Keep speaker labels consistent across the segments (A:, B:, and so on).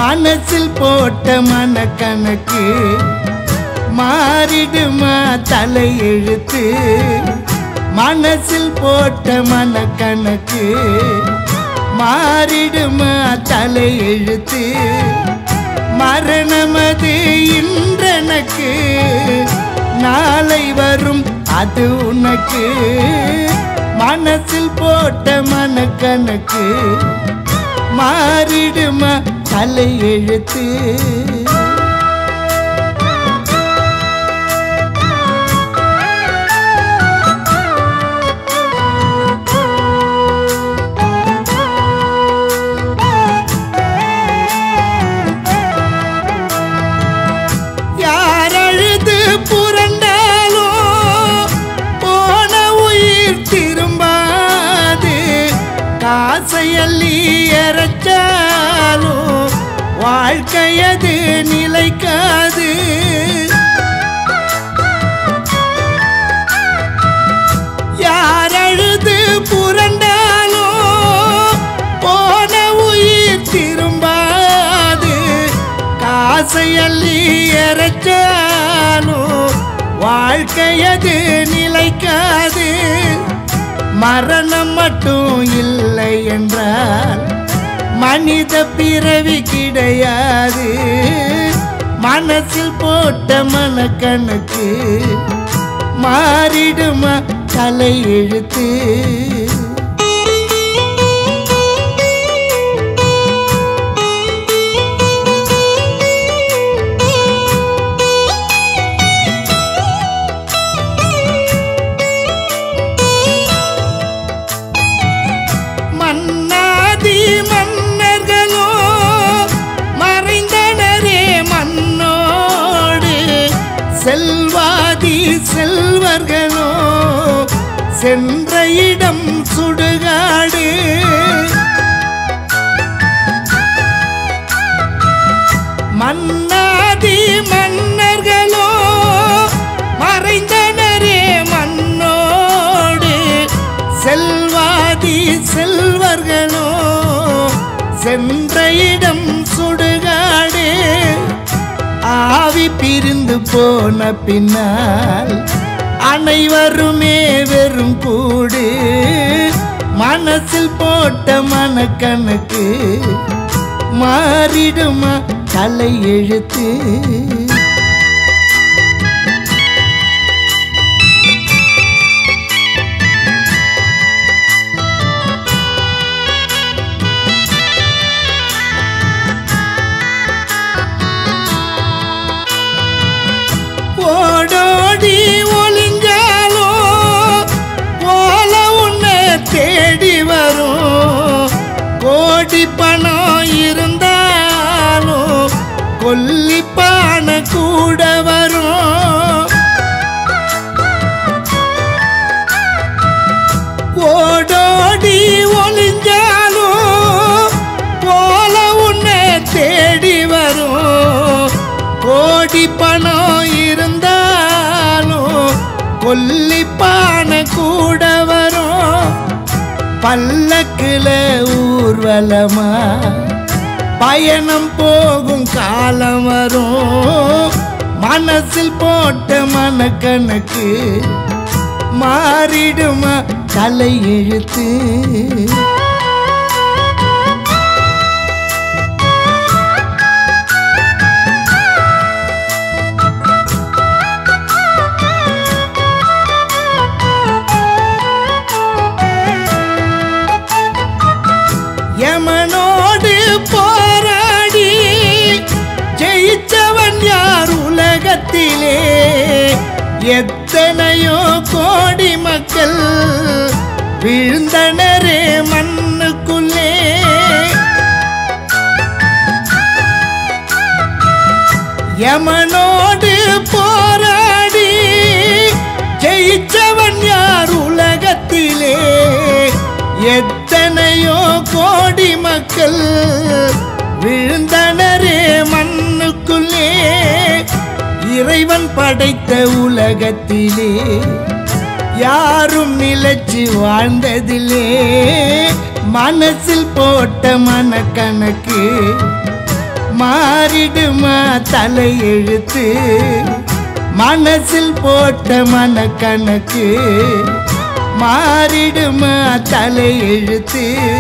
A: மனசில் போட்ட மனக்கணக்கு மாறிடுமா தலையெழுத்து மனசில் போட்ட மனக்கணக்கு மாறிடுமா தலையெழுத்து மரணமது இன்றனக்கு நாளை வரும் அது உனக்கு மனசில் போட்ட மனக்கணக்கு மாறிடுமா தலையெழுத்து யார் அழுது புரண்டாலும் போன உயிர் திரும்பாது காசை அள்ளி எறைச்சாலும் வாழ்க்கையது நிலைக்காது யார் அழுது புரண்டாலும் போன உயிர் திரும்பாது காசை அள்ளி எறைச்சாலும் வாழ்க்கையது நிலைக்காது மரணம் மட்டும் இல்லை என்றால் மனித பிறவி கிடையாது மனசில் போட்ட மனக்கணக்கு மாறிடுமா தலையெழுத்து மன்னாதி மன்னர்களோ மறைந்தனரே மன்னோடு செல்வாதி செல்வர்களோ சென்ற இடம் சுடுகாடு மன்னாதி மன்னர்களோ மறைந்தனரே மன்னோடு செல்வாதி செல்வர்களோ சென்ற இடம் சுடுகாடு ஆவி பிரிந்து போன பின்னால் அனைவருமே வெறும் கூடு மனசில் போட்ட மனக்கணக்கு மாறிடுமா தலையெழுத்து ஓடோடி ஒளிஞ்சாலோ போல உன்னை தேடி வரும் கோடி பணம் இருந்தாலும் கொல்லிப்பான கூட வரும் ஓடோடி ஒளிஞ்சாலும் போல உன்னை தேடி வரும் கோடி பணம் இருந்தாலும் கொல்லிப்பான கூட வரும் பல்லக்குல ஊர்வலமா பயணம் போகும் காலம் வரும் மனசில் போட்ட மனக்கணக்கு மாறிடுமா தலையெழுத்து யமனோடு போராடி ஜெயிச்சவன் யார் உலகத்திலே எத்தனையோ கோடி மக்கள் விழுந்தனரே மண்ணுக்குள்ளே யமனோடு போராடி ஜெயிச்சவன் யார் உலகத்திலே எத்தனையோ கோடி மக்கள் விழுந்தனரே மண்ணுக்குள்ளே இறைவன் படைத்த உலகத்திலே யாரும் நிலைச்சு வாழ்ந்ததிலே மனசில் போட்ட மனக்கணக்கு மாறிடுமா தலையெழுத்து மனசில் போட்ட மனக்கணக்கு மாறிடுமா தலையெழுத்து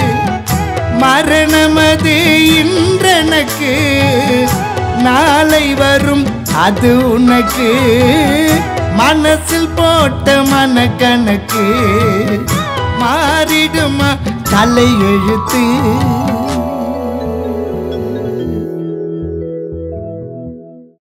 A: மரணமது இன்றனக்கு நாளை வரும் அது உனக்கு மனசில் போட்ட மனக்கணக்கு மாறிடுமா தலையெழுத்து